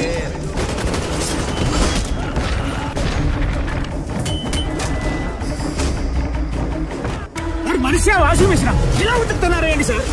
వాడు మనిషి washing machine ఇలా ఉతుకుతున్నారా ఏంటి సార్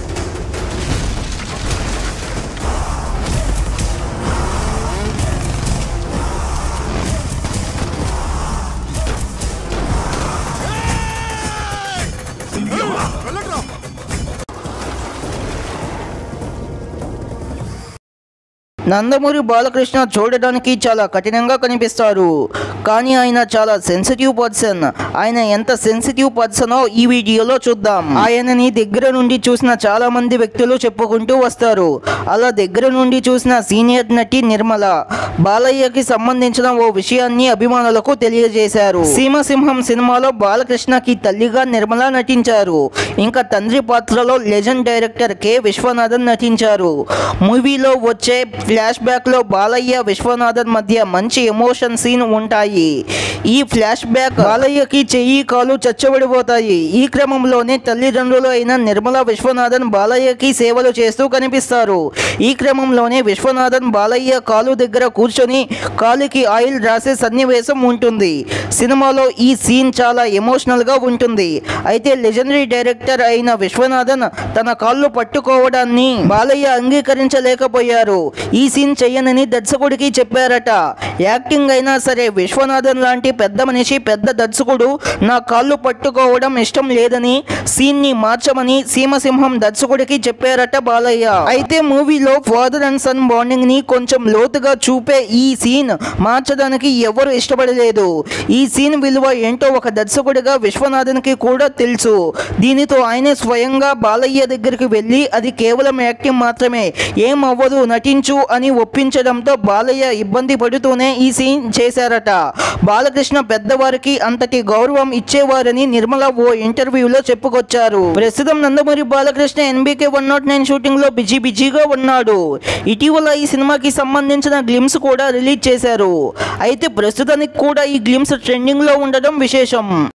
నందమూరి బాలకృష్ణ చూడడానికి చాలా కఠినంగా కనిపిస్తారు కానీ ఆయన చాలా సెన్సిటివ్ పర్సన్ ఆయన ఎంత సెన్సిటివ్ పర్సనో ఈ వీడియోలో చూద్దాం ఆయనని దగ్గర నుండి చూసిన చాలా మంది వ్యక్తులు చెప్పుకుంటూ వస్తారు అలా దగ్గర నుండి చూసిన సీనియర్ నటి నిర్మల బాలయ్యకి సంబంధించిన ఓ విషయాన్ని అభిమానులకు తెలియజేశారు సీమసింహం సినిమాలో బాలకృష్ణకి తల్లిగా నిర్మల నటించారు ఇంకా తండ్రి పాత్రలో లెజెండ్ డైరెక్టర్ కె విశ్వనాథన్ నటించారు మూవీలో వచ్చే ఫ్లాష్ బ్యాక్ లో బాలయ్య విశ్వనాథన్ మధ్య మంచి ఎమోషన్ సీన్ ఉంటాయి ఈ ఫ్లాష్ బ్యాక్ బాలయ్యకి చెయ్యి కాలు చచ్చబడిపోతాయి ఈ క్రమంలోనే తల్లిదండ్రులు అయిన నిర్మల విశ్వనాథన్ బాలయ్యకి సేవలు చేస్తూ కనిపిస్తారు ఈ క్రమంలోనే విశ్వనాథన్ బాలయ్య కాలు దగ్గర కూర్చొని కాలుకి ఆయిల్ రాసే సన్నివేశం ఉంటుంది సినిమాలో ఈ సీన్ చాలా ఎమోషనల్ గా ఉంటుంది అయితే లెజెండరీ డైరెక్టర్ అయిన విశ్వనాథన్ తన కాళ్ళు పట్టుకోవడాన్ని బాలయ్య అంగీకరించలేకపోయారు ఈ సీన్ చెయ్యనని దర్శకుడికి చెప్పారట యాక్టింగ్ అయినా సరే విశ్వనాథన్ లాంటి పెద్ద మనిషి పెద్ద దర్శకుడు నా కాళ్ళు పట్టుకోవడం ఇష్టం లేదని సీన్ ని మార్చమని సీమసింహం దర్శకుడికి చెప్పారట బాలయ్య అయితే మూవీలో ఫాదర్ అండ్ సన్ బాండింగ్ ని కొంచెం లోతుగా చూపే ఈ సీన్ మార్చడానికి ఎవరు ఇష్టపడలేదు ఈ సీన్ విలువ ఏంటో ఒక దర్శకుడిగా విశ్వనాథన్ కి కూడా తెలుసు దీనితో ఆయనే స్వయంగా బాలయ్య దగ్గరికి వెళ్ళి అది కేవలం యాక్టింగ్ మాత్రమే ఏం అవ్వదు నటించు అని ఒప్పించడంతో బాలయ్య ఇబ్బంది పడుతూనే ఈ సీన్ చేశారట బాలకృష్ణ పెద్దవారికి అంతటి గౌరవం ఇచ్చేవారని నిర్మల ఓ ఇంటర్వ్యూలో చెప్పుకొచ్చారు ప్రస్తుతం Nandamuri Balakrishna NBK one not nine shooting లో బిజీ బిజీగా ఉన్నాడు ఇటీవల ఈ సినిమాకి సంబంధించిన గ్లిమ్స్ కూడా రిలీజ్ చేశారు అయితే ప్రస్తుతానికి కూడా ఈ గ్లిమ్స్ ట్రెండింగ్ లో ఉండడం విశేషం